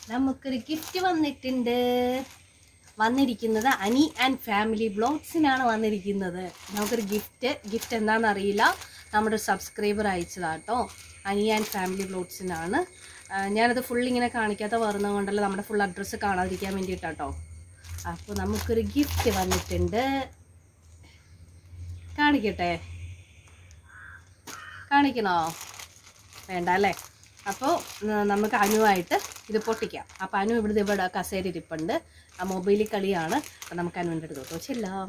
നമുക്കൊരു ഗിഫ്റ്റ് വന്നിട്ടുണ്ട് വന്നിരിക്കുന്നത് അനി ആൻഡ് ഫാമിലി ബ്ലോഗ്സിനാണ് വന്നിരിക്കുന്നത് നമുക്കൊരു ഗിഫ്റ്റ് ഗിഫ്റ്റ് എന്താണെന്ന് അറിയില്ല നമ്മുടെ സബ്സ്ക്രൈബർ അയച്ചതാട്ടോ അനി ആൻഡ് ഫാമിലി ബ്ലോഗ്സിനാണ് ആ, ഞാനത് ഫുൾ ഇങ്ങനെ കാണിക്കാത്ത വരുന്നത് കൊണ്ടല്ല നമ്മുടെ ഫുൾ അഡ്രസ്സ് കാണാതിരിക്കാൻ വേണ്ടിയിട്ടാട്ടോ അപ്പോൾ നമുക്കൊരു ഗിഫ്റ്റ് വന്നിട്ടുണ്ട് കാണിക്കട്ടെ കാണിക്കണോ വേണ്ട അല്ലേ അപ്പോൾ നമുക്ക് അനുവായിട്ട് ഇത് പൊട്ടിക്കാം അപ്പോൾ അനു ഇവിടുത്തെ ഇവിടെ കസേര ഇരിപ്പുണ്ട് ആ മൊബൈലിൽ കളിയാണ് അപ്പം നമുക്ക് അനുവിൻ്റെ അടുത്തോട്ട് ചെല്ലാം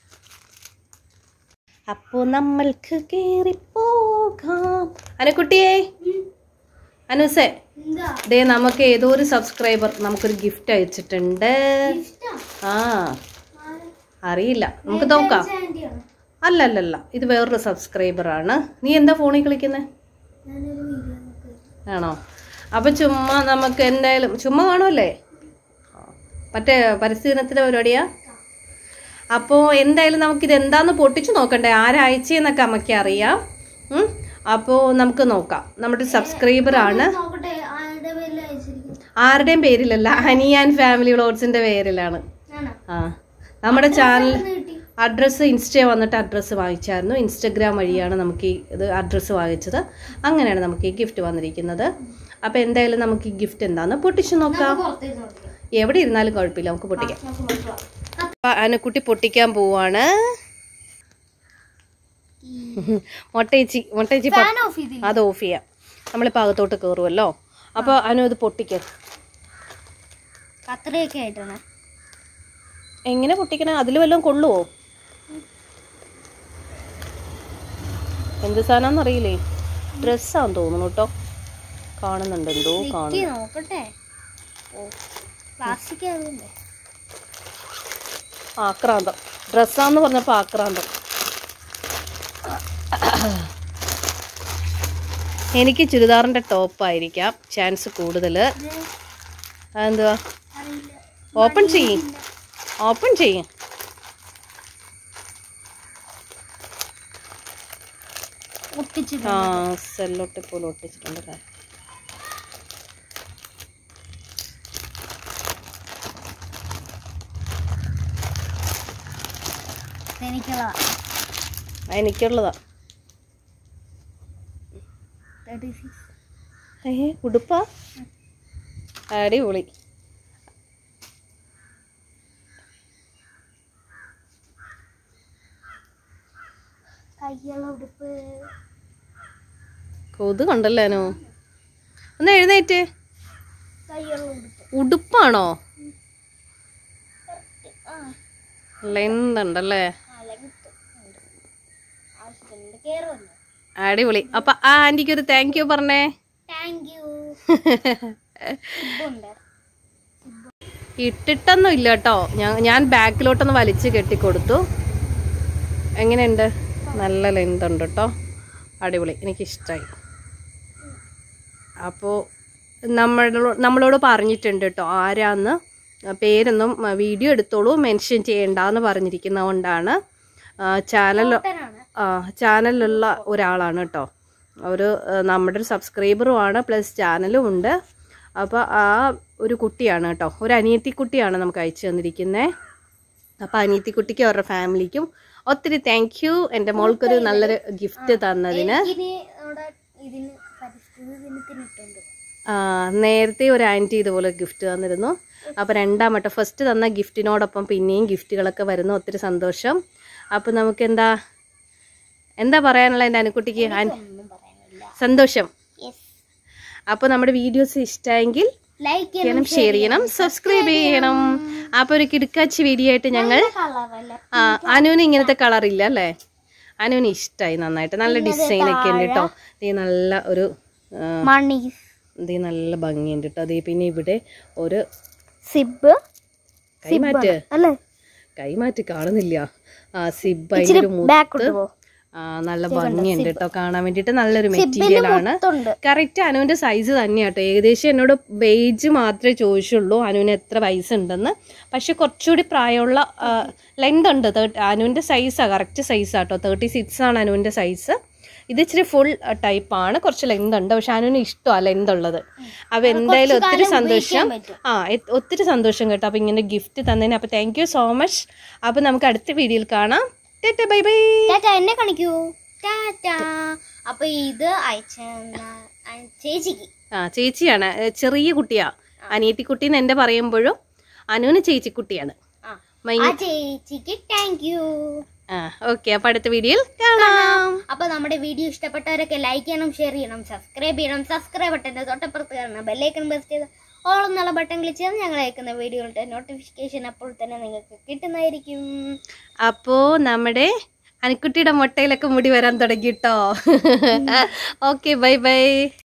അപ്പോൾ നമ്മൾക്ക് കയറിപ്പോകാം അനുക്കുട്ടിയേ അനുസേ ദേ നമുക്ക് ഏതോ ഒരു സബ്സ്ക്രൈബർ നമുക്കൊരു ഗിഫ്റ്റ് അയച്ചിട്ടുണ്ട് ആ അറിയില്ല നമുക്ക് നോക്കാം അല്ല അല്ല അല്ല ഇത് വേറൊരു സബ്സ്ക്രൈബറാണ് നീ എന്താ ഫോണിൽ കളിക്കുന്നത് ആണോ അപ്പം ചുമ്മാ നമുക്ക് എന്തായാലും ചുമ്മാ കാണുമല്ലേ മറ്റേ പരിസ്ഥിതിനത്തിൻ്റെ പരിപാടിയാ അപ്പോൾ എന്തായാലും നമുക്കിത് എന്താന്ന് പൊട്ടിച്ച് നോക്കണ്ടേ ആരാഴ്ചയെന്നൊക്കെ അമ്മയ്ക്ക് അറിയാം ഉം. അപ്പോൾ നമുക്ക് നോക്കാം നമ്മുടെ സബ്സ്ക്രൈബറാണ് നോക്കട്ടെ ആരുടെ പേരിൽ അയച്ചിരിക്കും ആരുടെയും പേരിലല്ല ഹനി ആൻഡ് ഫാമിലി വ്ളോഗ്സിൻ്റെ പേരിലാണ് ആണോ ആ നമ്മുടെ ചാനൽ എന്ന് കിട്ടി അഡ്രസ്സ് ഇൻസ്റ്റ വന്നിട്ട് അഡ്രസ്സ് വാങ്ങിച്ചായിരുന്നു ഇൻസ്റ്റഗ്രാം വഴിയാണ് നമുക്ക് ഈ ഇത് അഡ്രസ്സ് വാങ്ങിച്ചത് അങ്ങനെയാണ് നമുക്ക് ഈ ഗിഫ്റ്റ് വന്നിരിക്കുന്നത് അപ്പോൾ എന്തായാലും നമുക്ക് ഈ ഗിഫ്റ്റ് എന്താന്ന് പൊട്ടിച്ചു നോക്കാം പുറത്തേക്ക് നോക്കിയോ എവിടെ ഇരുന്നാലും കുഴപ്പമില്ല നമുക്ക് പൊട്ടിക്കാം നമുക്ക് നോക്കാം അപ്പൊ അനുക്കുട്ടി പൊട്ടിക്കാൻ പോവാണ് മൊട്ടേച്ചി മൊട്ടേച്ചി പ- ഫാൻ ഓഫ് ചെയ്തില്ല അത് ഓഫ് ചെയ്യാം നമ്മളിപ്പോൾ അകത്തോട്ട് കയറുമല്ലോ അപ്പോൾ അനു ഇത് പൊട്ടിക്കാം കത്രയൊക്കെ ആയിട്ടാണ് എങ്ങനെ പൊട്ടിക്കണേ അതിൽ വല്ലതും കൊള്ളുവോ എന്ത് സാധനമാണെന്ന് അറിയില്ലേ ഡ്രസ്സാന്ന് തോന്നുന്നു കേട്ടോ കാണുന്നുണ്ട് എന്തോ കാണുന്നു എനിക്ക് നോക്കട്ടെ ഓ പ്ലാസ്റ്റിക് ആയതുകൊണ്ടേ ആക്രാന്തം ഡ്രസ്സാന്ന് പറഞ്ഞപ്പോൾ ആക്രാന്തം എനിക്ക് ചുരിദാറിൻ്റെ ടോപ്പായിരിക്കാം ചാൻസ് കൂടുതൽ അതെന്തുവാ അറിയില്ല ഓപ്പൺ ചെയ്യും ഓപ്പൺ ചെയ്യും ഒട്ടിച്ചിട്ട് ആ സെല്ലോട്ട് പോലെ ഒട്ടിച്ചിട്ടുണ്ട് അല്ലേ എനിക്കുള്ള ആ, എനിക്കുള്ളതാ തേർട്ടി സിക്സ് ഏ ഉടുപ്പാ അടിപൊളി കയ്യുള്ള ഉടുപ്പ് കൊതു കണ്ടല്ലോ അനു ഒന്ന് എഴുന്നേറ്റ് കയ്യുള്ള ഉടുപ്പ് ഉടുപ്പാണോ ആ ലെന്ത് ഉണ്ടല്ലേ അല്ലെങ്കിൽ ആവശ്യത്തിനുണ്ട് കയറുമല്ലോ അടിപൊളി അപ്പൊ ആ ആന്റിക്ക് ഒരു താങ്ക് യു പറഞ്ഞേ താങ്ക് യു ഉണ്ട് ഇട്ടിട്ടൊന്നും ഇല്ല കേട്ടോ ഞാൻ ഞാൻ ബാക്കിലോട്ടൊന്ന് വലിച്ച് കെട്ടിക്കൊടുത്തു എങ്ങനെയുണ്ട് നല്ല ലെന്ത് ഉണ്ട് കേട്ടോ അടിപൊളി എനിക്കിഷ്ടമായി അപ്പോൾ നമ്മളോ നമ്മളോട് പറഞ്ഞിട്ടുണ്ട് കേട്ടോ ആരാന്ന് പേരൊന്നും ആ, വീഡിയോ എടുത്തോളൂ മെൻഷൻ ചെയ്യണ്ടെന്ന് പറഞ്ഞിരിക്കുന്നതുകൊണ്ടാണ് ചാനൽ ാണ് ആ ചാനലിലുള്ള ഒരാളാണ് കേട്ടോ ഒരു ആ, നമ്മുടെ ഒരു സബ്സ്ക്രൈബറുമാണ് പ്ലസ് ചാനലും ഉണ്ട് അപ്പോൾ ആ ഒരു കുട്ടിയാണ് കേട്ടോ ഒരു അനിയത്തി കുട്ടിയാണ് നമുക്ക് അയച്ചു തന്നിരിക്കുന്നത് അപ്പോൾ അനിയത്തി കുട്ടിക്കും അവരുടെ ഫാമിലിക്കും ഒത്തിരി താങ്ക് യു എൻ്റെ മോൾക്കൊരു നല്ലൊരു ഗിഫ്റ്റ് തന്നതിന് ഇനി നമ്മുടെ ഇതിന് പരിസ്ഥിതി ദിനത്തിന് ഇട്ടുണ്ട് ആ, നേരത്തെ ഒരു ആൻറ്റി ഇതുപോലെ ഗിഫ്റ്റ് തന്നിരുന്നു അപ്പോൾ രണ്ടാം വട്ടം ഫസ്റ്റ് തന്ന ഗിഫ്റ്റിനോടൊപ്പം പിന്നെയും ഗിഫ്റ്റുകളൊക്കെ വരുന്നു ഒത്തിരി സന്തോഷം അപ്പോൾ നമുക്ക് എന്താ എന്താ പറയാനുള്ള എൻ്റെ അനുക്കുട്ടിക്ക് ആൻ- ഒന്നും പറയാനില്ല സന്തോഷം യെസ് അപ്പോൾ നമ്മുടെ വീഡിയോസ് ഇഷ്ടമെങ്കിൽ ലൈക്ക് ചെയ്യണം ഷെയർ ചെയ്യണം സബ്സ്ക്രൈബ് ചെയ്യണം അപ്പോൾ ഒരു കിടക്കാച്ചി വീഡിയോ ആയിട്ട് ഞങ്ങൾ കളറല്ല ആ അനുവിന് ഇങ്ങനത്തെ കളർ ഇല്ല അല്ലേ അനുവിന് ഇഷ്ടമായി നന്നായിട്ട് നല്ല ഡിസൈൻ ഒക്കെ ഉണ്ട് കേട്ടോ ഇത് നല്ല ഒരു ആ, മണി ഇത് നല്ല ഭംഗിയുണ്ട് കേട്ടോ അതേ പിന്നെ ഇവിടെ ഒരു സിബ് കൈമാറ്റ് അല്ലേ കൈമാറ്റ് കാണുന്നില്ല ആ സിബ് അതിൻ്റെ ഒരു ബാക്ക് മുത്ത് ഇട്ടുപോ ആ നല്ല ഭംഗിയുണ്ട് കേട്ടോ കാണാൻ വേണ്ടിയിട്ട് നല്ലൊരു മെറ്റീരിയൽ ആണ് മുത്തുണ്ട് കറക്റ്റ് അനുവിന്റെ സൈസ് തന്നെയാട്ടോ ഏകദേശം എന്നോട് വെയ്ജ് മാത്രമേ ചോദിച്ചുള്ളൂ അനുവിന് എത്ര വയസ്സുണ്ടെന്ന് പക്ഷെ കുറച്ചുകൂടി പ്രായമുള്ള ലെങ്ത് ഉണ്ട് തേർട്ടി അനുവിന്റെ സൈസാണ് കറക്റ്റ് സൈസാട്ടോ തേർട്ടി സിക്സ് ആണ് അനുവിന്റെ സൈസ് ഇത് ഇച്ചിരി ഫുൾ ടൈപ്പാണ് കുറച്ച് ലെന്ത് ഉണ്ട് പക്ഷെ അനുവിന് ഇഷ്ടമല്ല ലെന്ത് ഉള്ളത് അപ്പോൾ എന്തായാലും ഒത്തിരി സന്തോഷം ആ എ- ഒത്തിരി സന്തോഷം കേട്ടോ അപ്പോൾ ഇങ്ങനെ ഗിഫ്റ്റ് തന്നതിന് അപ്പോൾ താങ്ക് യു സോ മച്ച് അപ്പോൾ നമുക്ക് അടുത്ത വീഡിയോയിൽ കാണാം ബൈ ബൈ ടാറ്റ എന്നെ കാണിക്കൂ ടാറ്റ അപ്പൊ ഇത് അയച്ച ചേച്ചിക്ക് ആ ചേച്ചിയാണ് ഏ, ചെറിയ കുട്ടിയാ അനിയത്തിക്കുട്ടി എന്ന് എൻ്റെ പറയുമ്പോഴും അനുവിന് ചേച്ചിക്കുട്ടിയാണ് ആ മൈ- ആ ചേച്ചിക്ക് താങ്ക് യു ആ ഓക്കെ അപ്പോൾ അടുത്ത വീഡിയോയിൽ കാണാം അപ്പൊ നമ്മുടെ വീഡിയോ ഇഷ്ടപ്പെട്ടവരൊക്കെ ലൈക്ക് ചെയ്യണം ഷെയർ ചെയ്യണം സബ്സ്ക്രൈബ് ചെയ്യണം സബ്സ്ക്രൈബ് ബട്ടന്റെ തൊട്ടപ്പുറത്ത് കാണണം ബെല്ലൈക്കൺ പ്രസ് ചെയ്ത് ഓൾ എന്നുള്ള ബട്ടൺ ക്ലിക്ക് ചെയ്ത് ഞങ്ങൾ അയക്കുന്ന വീഡിയോകളുടെ നോട്ടിഫിക്കേഷൻ അപ്പോൾ തന്നെ നിങ്ങൾക്ക് കിട്ടുന്നതായിരിക്കും അപ്പോൾ നമ്മുടെ അനിക്കുട്ടിയുടെ മുട്ടയിലൊക്കെ മുടി വരാൻ തുടങ്ങി കേട്ടോ ഓക്കെ ബൈ ബൈ